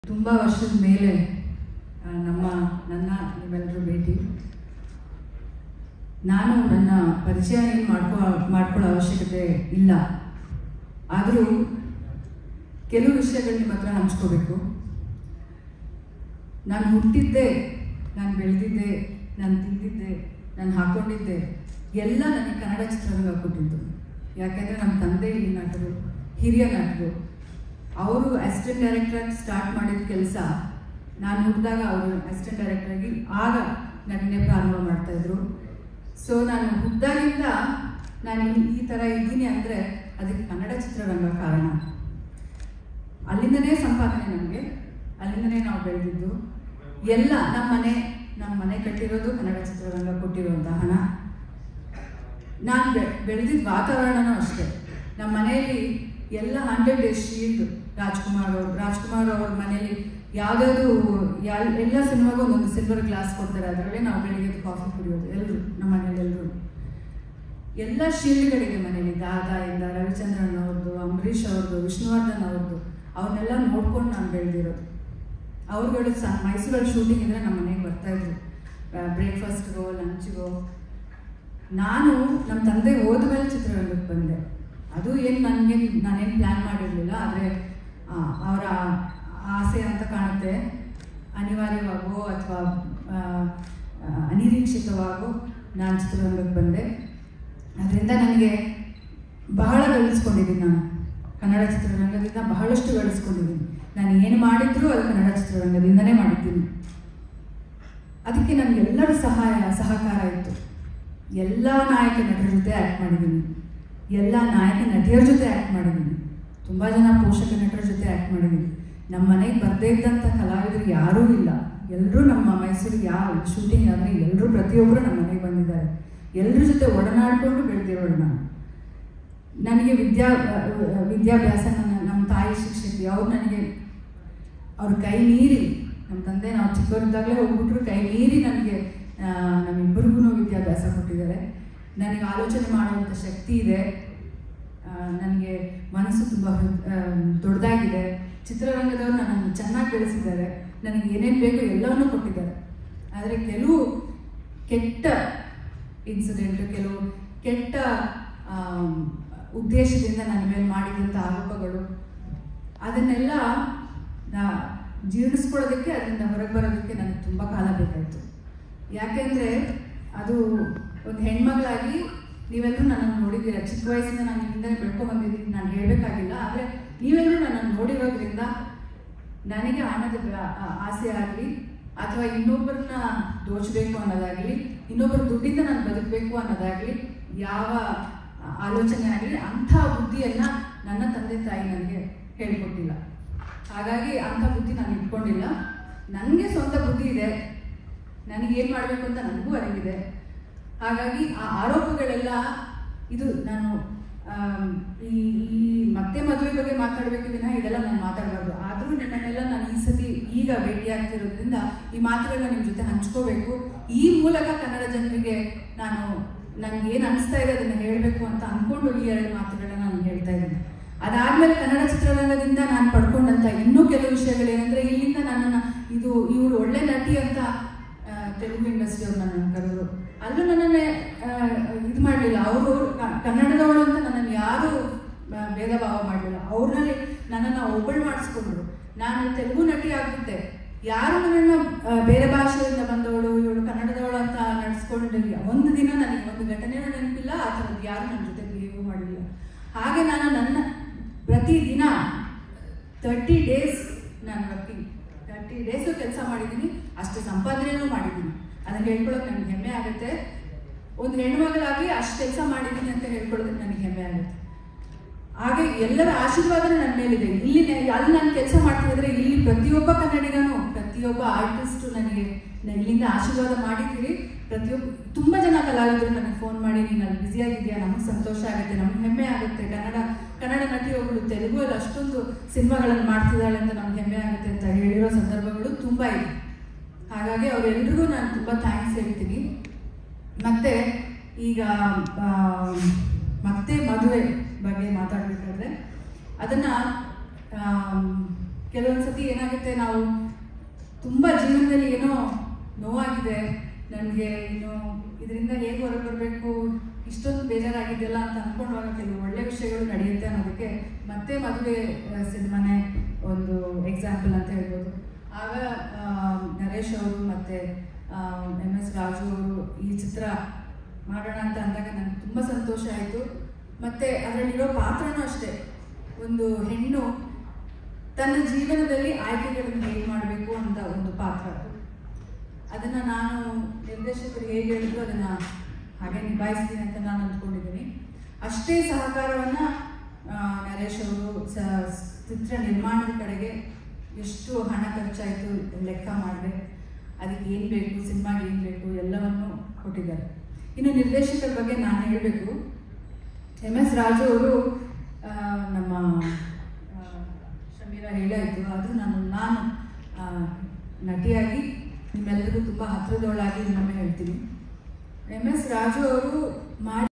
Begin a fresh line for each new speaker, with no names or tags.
ತುಂಬ ವರ್ಷದ ಮೇಲೆ ಆ, ನಮ್ಮ ನನ್ನ ನೀವೆಲ್ಲರೂ ಭೇಟಿ ನಾನು ನನ್ನ ಪರಿಚಯ ಏನು ಮಾಡ್ಕೊ ಮಾಡ್ಕೊಳ್ಳೋ ಅವಶ್ಯಕತೆ ಇಲ್ಲ ಆದರೂ ಕೆಲವು ವಿಷಯಗಳು ನಿಮ್ಮ ಹತ್ರ ಹಂಚ್ಕೋಬೇಕು ನಾನು ಹುಟ್ಟಿದ್ದೆ ನಾನು ಬೆಳೆದಿದ್ದೆ ನಾನು ತಿಂದಿದ್ದೆ ನಾನು ಹಾಕೊಂಡಿದ್ದೆ ಎಲ್ಲ ನನಗೆ ಕನ್ನಡ ಚಿತ್ರರಂಗ ಕೊಟ್ಟಿದ್ದು ಯಾಕೆಂದರೆ ನಮ್ಮ ತಂದೆ ಇಲ್ಲಿ ನಟರು ಹಿರಿಯ ನಟರು ಅವರು ಅಸಿಸ್ಟೆಂಟ್ ಡೈರೆಕ್ಟರ್ ಸ್ಟಾರ್ಟ್ ಮಾಡಿದ ಕೆಲಸ ನಾನು ಹುಟ್ಟಿದಾಗ ಅವರು ಅಸಿಸ್ಟೆಂಟ್ ಡೈರೆಕ್ಟರ್ ಆಗಿ ಆಗ ನಟನೆ ಪ್ರಾರಂಭ ಮಾಡ್ತಾ ಇದ್ರು ಸೊ ನಾನು ಹುಟ್ಟಿದಾಗಿಂದ ನಾನು ಈ- ಈ ಥರ ಇದ್ದೀನಿ ಅಂದರೆ ಅದಕ್ಕೆ ಕನ್ನಡ ಚಿತ್ರರಂಗ ಕಾರಣ ಅಲ್ಲಿಂದನೇ ಸಂಪಾದನೆ ನಮಗೆ ಅಲ್ಲಿಂದನೇ ನಾವು ಬೆಳೆದಿದ್ದು ಎಲ್ಲ ನಮ್ಮ ಮನೆ ನಮ್ಮ ಮನೆ ಕಟ್ಟಿರೋದು ಕನ್ನಡ ಚಿತ್ರರಂಗ ಕೊಟ್ಟಿರುವಂಥ ಹಣ ನಾನು ಬೆ ಬೆಳೆದಿದ್ದ ವಾತಾವರಣನೂ ಅಷ್ಟೇ ನಮ್ಮ ಮನೆಯಲ್ಲಿ ಎಲ್ಲ ಹಂಡ್ರೆಡ್ ಡೇಸ್ ಶೀಲ್ಡ್ ರಾಜ್ಕುಮಾರ್ ಅವರು ರಾಜ್ಕುಮಾರ್ ಅವ್ರ ಮನೆಯಲ್ಲಿ ಯಾವುದಾದ್ರು ಯಾಲ್ ಎಲ್ಲ ಸಿನಿಮಾಗೂ ಒಂದೊಂದು ಸಿಲ್ವರ್ ಗ್ಲಾಸ್ ಕೊಡ್ತಾರೆ ಅದರಲ್ಲೇ ನಾವು ಬೆಳಿಗ್ಗೆ ಕಾಫಿ ಕುಡಿಯೋದು ಎಲ್ಲರೂ ನಮ್ಮ ಮನೇಲಿ ಎಲ್ಲರೂ ಎಲ್ಲ ಶೀಲ್ಡ್ಗಳಿದೆ ಮನೇಲಿ ದಾದಾಯಿಂದ ರವಿಚಂದ್ರನ್ ಅವ್ರದ್ದು ಅಂಬರೀಷ್ ಅವ್ರದ್ದು ವಿಷ್ಣುವರ್ಧನ್ ಅವ್ರದ್ದು ಅವ್ರನ್ನೆಲ್ಲ ನೋಡ್ಕೊಂಡು ನಾನು ಬೆಳೆದಿರೋದು ಅವ್ರುಗಳು ಸಹ ಮೈಸೂರಲ್ಲಿ ಶೂಟಿಂಗ್ ಇದ್ರೆ ನಮ್ಮ ಮನೆಗೆ ಬರ್ತಾಯಿದ್ರು ಬ್ರೇಕ್ಫಾಸ್ಟ್ಗೋ ಲಂಚ್ಗೋ ನಾನು ನಮ್ಮ ತಂದೆ ಹೋದ ಮೇಲೆ ಚಿತ್ರರಂಗಕ್ಕೆ ಬಂದೆ ಅದು ಏನು ನನಗೆ ನಾನೇನು ಪ್ಲ್ಯಾನ್ ಮಾಡಿರಲಿಲ್ಲ ಆದರೆ ಅವರ ಆಸೆ ಅಂತ ಕಾಣುತ್ತೆ ಅನಿವಾರ್ಯವಾಗೋ ಅಥವಾ ಅನಿರೀಕ್ಷಿತವಾಗೋ ನಾನು ಚಿತ್ರರಂಗಕ್ಕೆ ಬಂದೆ ಅದರಿಂದ ನನಗೆ ಬಹಳ ಗಳಿಸ್ಕೊಂಡಿದ್ದೀನಿ ನಾನು ಕನ್ನಡ ಚಿತ್ರರಂಗದಿಂದ ಬಹಳಷ್ಟು ಗಳಿಸ್ಕೊಂಡಿದ್ದೀನಿ ನಾನು ಏನು ಮಾಡಿದ್ರೂ ಅದು ಕನ್ನಡ ಚಿತ್ರರಂಗದಿಂದನೇ ಮಾಡಿದ್ದೀನಿ ಅದಕ್ಕೆ ನನಗೆ ಎಲ್ಲರ ಸಹಾಯ ಸಹಕಾರ ಇತ್ತು ಎಲ್ಲ ನಾಯಕ ನಟರ ಜೊತೆ ಆ್ಯಕ್ಟ್ ಮಾಡಿದ್ದೀನಿ ಎಲ್ಲ ನಾಯಕ ನಟಿಯರ ಜೊತೆ ಆ್ಯಕ್ಟ್ ಮಾಡಿದ್ದೀನಿ ತುಂಬ ಜನ ಪೋಷಕ ನಟರ ಜೊತೆ ಆ್ಯಕ್ಟ್ ಮಾಡಿದ್ದೀನಿ ನಮ್ಮ ಮನೆಗೆ ಬರದೇ ಇದ್ದಂಥ ಕಲಾವಿದರು ಯಾರೂ ಇಲ್ಲ ಎಲ್ಲರೂ ನಮ್ಮ ಮೈಸೂರಿಗೆ ಯಾವ ಶೂಟಿಂಗ್ ಆದರೆ ಎಲ್ಲರೂ ಪ್ರತಿಯೊಬ್ಬರು ನಮ್ಮ ಮನೆಗೆ ಬಂದಿದ್ದಾರೆ ಎಲ್ಲರ ಜೊತೆ ಒಡನಾಡಿಕೊಂಡು ಬೆಳೆದಿರೋಳು ನಾನು ನನಗೆ ವಿದ್ಯಾ ವಿದ್ಯಾಭ್ಯಾಸ ನನ್ನ ನಮ್ಮ ತಾಯಿ ಶಿಕ್ಷಕಿ ಅವ್ರು ನನಗೆ ಅವ್ರ ಕೈ ಮೀರಿ ನಮ್ಮ ತಂದೆ ನಾವು ಚಿಕ್ಕವರಿದ್ದಾಗಲೇ ಹೋಗ್ಬಿಟ್ರು ಕೈ ಮೀರಿ ನನಗೆ ಆ, ನಮ್ಮಿಬ್ಬರಿಗೂ ವಿದ್ಯಾಭ್ಯಾಸ ಕೊಟ್ಟಿದ್ದಾರೆ ನನಗೆ ಆಲೋಚನೆ ಮಾಡುವಂಥ ಶಕ್ತಿ ಇದೆ ಆ, ನನಗೆ ಮನಸ್ಸು ತುಂಬ ದೊಡ್ಡದಾಗಿದೆ ಚಿತ್ರರಂಗದವ್ರು ನನ್ನನ್ನು ಚೆನ್ನಾಗಿ ಬೆಳೆಸಿದ್ದಾರೆ ನನಗೆ ಏನೇನು ಬೇಕು ಎಲ್ಲವನ್ನೂ ಕೊಟ್ಟಿದ್ದಾರೆ ಆದರೆ ಕೆಲವು ಕೆಟ್ಟ ಇನ್ಸಿಡೆಂಟ್ ಕೆಲವು ಕೆಟ್ಟ ಆಮ್, ಉದ್ದೇಶದಿಂದ ನನ್ನ ಮೇಲೆ ಮಾಡಿದಂಥ ಆರೋಪಗಳು ಅದನ್ನೆಲ್ಲ ನಾ ಜೀರ್ಣಿಸ್ಕೊಳ್ಳೋದಕ್ಕೆ ಅದರಿಂದ ಹೊರಗೆ ಬರೋದಕ್ಕೆ ನನಗೆ ತುಂಬ ಕಾಲ ಬೇಕಾಯಿತು ಯಾಕೆಂದರೆ ಅದು ಒಂದು ಹೆಣ್ಮಗಳಾಗಿ ನೀವೆಲ್ಲರೂ ನನ್ನನ್ನು ನೋಡಿದ್ದೀರ ಚಿಕ್ಕ ವಯಸ್ಸಿಂದ ನಾನು ಇಲ್ಲಿಂದಲೇ ಬೆಳ್ಕೊಂಬಂದಿದ್ದೀನಿ ನಾನು ಹೇಳಬೇಕಾಗಿಲ್ಲ ಆದರೆ ನೀವೆಲ್ಲರೂ ನನ್ನನ್ನು ನೋಡಿರೋದ್ರಿಂದ ನನಗೆ ಹಣದ ವ್ಯಾ- ಆ- ಆಸೆ ಆಗಲಿ ಅಥವಾ ಇನ್ನೊಬ್ಬರನ್ನ ದೋಚಬೇಕು ಅನ್ನೋದಾಗಲಿ ಇನ್ನೊಬ್ಬರ ದುಡ್ಡಿಂದ ನಾನು ಬದುಕಬೇಕು ಅನ್ನೋದಾಗಲಿ ಯಾವ ಆ- ಆಲೋಚನೆ ಆಗಲಿ ಅಂಥ ಬುದ್ಧಿಯನ್ನು ನನ್ನ ತಂದೆ ತಾಯಿ ನನಗೆ ಹೇಳಿಕೊಟ್ಟಿಲ್ಲ ಹಾಗಾಗಿ ಅಂಥ ಬುದ್ಧಿ ನಾನು ಇಟ್ಕೊಂಡಿಲ್ಲ ನನಗೆ ಸ್ವಂತ ಬುದ್ಧಿ ಇದೆ ನನಗೆ ಏನು ಮಾಡಬೇಕು ಅಂತ ನನಗೂ ಅರಿವಿದೆ ಹಾಗಾಗಿ ಆ ಆರೋಪಗಳೆಲ್ಲ ಇದು ನಾನು ಆಮ್, ಈ ಈ ಮತ್ತೆ ಮದುವೆ ಬಗ್ಗೆ ಮಾತಾಡಬೇಕು ವಿನಃ ಇದೆಲ್ಲ ನಾನು ಮಾತಾಡಬಾರ್ದು ಆದರೂ ನಿಮ್ಮನ್ನೆಲ್ಲ ನಾನು ಈ ಸತಿ ಈಗ ಭೇಟಿಯಾಗ್ತಿರೋದ್ರಿಂದ ಈ ಮಾತುಗಳನ್ನ ನಿಮ್ಮ ಜೊತೆ ಹಂಚ್ಕೋಬೇಕು ಈ ಮೂಲಕ ಕನ್ನಡ ಜನರಿಗೆ ನಾನು ನನಗೆ ಏನು ಅನಿಸ್ತಾ ಇದೆ ಅದನ್ನು ಹೇಳಬೇಕು ಅಂತ ಅಂದ್ಕೊಂಡು ಈ ಎರಡು ಮಾತುಗಳನ್ನ ನಾನು ಹೇಳ್ತಾ ಇದ್ದೀನಿ ಅದಾದ್ಮೇಲೆ ಕನ್ನಡ ಚಿತ್ರರಂಗದಿಂದ ನಾನು ಪಡ್ಕೊಂಡಂಥ ಇನ್ನೂ ಕೆಲವು ವಿಷಯಗಳೇನೆಂದರೆ ಇಲ್ಲಿಂದ ನನ್ನನ್ನು ಇದು ಇವಳು ಒಳ್ಳೆ ನಟಿ ಅಂತ ಆ, ತೆಲುಗು ಇಂಡಸ್ಟ್ರಿ ಅವ್ರು ನನ್ನನ್ನು ಕರೆದ್ರು ಅಲ್ಲೂ ನನ್ನನ್ನೇ ಇದು ಮಾಡಲಿಲ್ಲ ಅವರು ಕನ್ನಡದವಳು ಅಂತ ನನ್ನನ್ನು ಯಾರೂ ಆ, ಭೇದ ಭಾವ ಮಾಡಲಿಲ್ಲ ಅವ್ರಲ್ಲಿ ನನ್ನನ್ನು ಒಬ್ಬಳು ಮಾಡಿಸ್ಕೊಂಡ್ರು ನಾನು ತೆಲುಗು ನಟಿ ಆಗಿದ್ದೆ ಯಾರು ನನ್ನನ್ನು ಆ, ಬೇರೆ ಭಾಷೆಯಿಂದ ಬಂದವಳು ಇವಳು ಕನ್ನಡದವಳು ಅಂತ ನಡೆಸ್ಕೊಂಡಿಲ್ಲ ಒಂದು ದಿನ ನನಗೆ ಒಂದು ಘಟನೆನೂ ನೆನಪಿಲ್ಲ ಆ ಥರದ್ದು ಯಾರು ನನ್ನ ಜೊತೆ ಬಿಹೇವ್ ಮಾಡಲಿಲ್ಲ ಹಾಗೆ ನಾನು ನನ್ನ ಪ್ರತಿದಿನ ತರ್ಟಿ ಡೇಸ್ ನಾನು ವರ್ಕಿಂಗ್ ತರ್ಟಿ ಡೇಸು ಕೆಲಸ ಮಾಡಿದ್ದೀನಿ ಅಷ್ಟು ಸಂಪಾದನೆಯೂ ಮಾಡಿದ್ದೀನಿ ಅದನ್ನು ಹೇಳ್ಕೊಳ್ಳೋಕೆ ನನಗೆ ಹೆಮ್ಮೆ ಆಗುತ್ತೆ ಒಂದು ಹೆಣ್ಮಗಳಾಗಿ ಅಷ್ಟು ಕೆಲಸ ಮಾಡಿದ್ದೀನಿ ಅಂತ ಹೇಳ್ಕೊಳ್ಳೋದಕ್ಕೆ ನನಗೆ ಹೆಮ್ಮೆ ಆಗುತ್ತೆ ಹಾಗೆ ಎಲ್ಲರ ಆಶೀರ್ವಾದನೂ ನನ್ನ ಮೇಲಿದೆ ಇಲ್ಲಿ ನೆ- ಅಲ್ಲಿ ನಾನು ಕೆಲಸ ಮಾಡ್ತಿದ್ರೆ ಇಲ್ಲಿ ಪ್ರತಿಯೊಬ್ಬ ಕನ್ನಡಿಗನು ಪ್ರತಿಯೊಬ್ಬ ಆರ್ಟಿಸ್ಟು ನನಗೆ ನ- ಇಲ್ಲಿಂದ ಆಶೀರ್ವಾದ ಮಾಡಿದ್ದೀರಿ ಪ್ರತಿಯೊಬ್ಬ ತುಂಬ ಜನ ಕಲಾವಿದರು ನನಗೆ ಫೋನ್ ಮಾಡಿ ನೀನು ಅಲ್ಲಿ ಬ್ಯುಸಿಯಾಗಿದೆಯಾ ನಮಗೆ ಸಂತೋಷ ಆಗುತ್ತೆ ನಮ್ಗೆ ಹೆಮ್ಮೆ ಆಗುತ್ತೆ ಕನ್ನಡ ಕನ್ನಡ ನಟಿ ಒಬ್ಬಳು ತೆಲುಗಲ್ಲಿ ಅಷ್ಟೊಂದು ಸಿನಿಮಾಗಳನ್ನು ಮಾಡ್ತಿದ್ದಾಳೆ ಅಂತ ನಮ್ಗೆ ಹೆಮ್ಮೆ ಆಗುತ್ತೆ ಅಂತ ಹೇಳಿರೋ ಸಂದರ್ಭಗಳು ತುಂಬ ಇದೆ ಹಾಗಾಗಿ ಅವರೆಲ್ರಿಗೂ ನಾನು ತುಂಬ ಥ್ಯಾಂಕ್ಸ್ ಹೇಳ್ತೀನಿ ಮತ್ತೆ ಈಗ ಆ, ಮತ್ತೆ ಮದುವೆ ಬಗ್ಗೆ ಮಾತಾಡಬೇಕಾದ್ರೆ ಅದನ್ನು ಕೆಲವೊಂದು ಸತಿ ಏನಾಗುತ್ತೆ ನಾವು ತುಂಬ ಜೀವನದಲ್ಲಿ ಏನೋ ನೋವಾಗಿದೆ ನನಗೆ ಇನ್ನು ಇದರಿಂದ ಹೇಗೆ ಹೊರಗೆ ಬರಬೇಕು ಇಷ್ಟೊಂದು ಬೇಜಾರಾಗಿದೆಯಲ್ಲ ಅಂತ ಅಂದ್ಕೊಂಡಾಗ ಕೆಲವು ಒಳ್ಳೆ ವಿಷಯಗಳು ನಡೆಯುತ್ತೆ ಅನ್ನೋದಕ್ಕೆ ಮತ್ತೆ ಮದುವೆ ಸಿನಿಮಾನೇ ಒಂದು ಎಕ್ಸಾಂಪಲ್ ಅಂತ ಹೇಳ್ಬೋದು ಆಗ ಆ, ನರೇಶ್ ಅವರು ಮತ್ತು ಎಮ್ ಎಸ್ ರಾಜು ಅವರು ಈ ಚಿತ್ರ ಮಾಡೋಣ ಅಂತ ಅಂದಾಗ ನನಗೆ ತುಂಬ ಸಂತೋಷ ಆಯಿತು ಮತ್ತು ಅದರಲ್ಲಿರೋ ಪಾತ್ರನೂ ಅಷ್ಟೇ ಒಂದು ಹೆಣ್ಣು ತನ್ನ ಜೀವನದಲ್ಲಿ ಆಯ್ಕೆಗಳನ್ನು ಹೇಗೆ ಮಾಡಬೇಕು ಅಂತ ಒಂದು ಪಾತ್ರ ಅದು ಅದನ್ನು ನಾನು ನಿರ್ದೇಶಕರು ಹೇಗೆ ಹೇಳಿದ್ರು ಅದನ್ನು ಹಾಗೆ ನಿಭಾಯಿಸ್ತೀನಿ ಅಂತ ನಾನು ಅಂದ್ಕೊಂಡಿದ್ದೀನಿ ಅಷ್ಟೇ ಸಹಕಾರವನ್ನು ನರೇಶ್ ಅವರು ಸ ಚಿತ್ರ ನಿರ್ಮಾಣದ ಕಡೆಗೆ ಎಷ್ಟು ಹಣ ಖರ್ಚಾಯಿತು ಲೆಕ್ಕ ಮಾಡಿದೆ ಅದಕ್ಕೆ ಏನು ಬೇಕು ಸಿನಿಮಾಗೆ ಏನು ಬೇಕು ಎಲ್ಲವನ್ನು ಕೊಟ್ಟಿದ್ದಾರೆ ಇನ್ನು ನಿರ್ದೇಶಕರ ಬಗ್ಗೆ ನಾನು ಹೇಳಬೇಕು ಎಮ್ ಎಸ್ ರಾಜು ಅವರು ಆ, ನಮ್ಮ ಆ, ಶಮೀರ ಹೇಳಾಯಿತು ಆದರೂ ನಾನು ನಾನು ಆ, ನಟಿಯಾಗಿ ನಿಮ್ಮೆಲ್ಲರಿಗೂ ತುಂಬ ಹತ್ತಿರದವಳಾಗಿ ಇನ್ನೊಮ್ಮೆ ಹೇಳ್ತೀನಿ ಎಮ್ ಎಸ್ ರಾಜು ಅವರು ಮಾಡಿ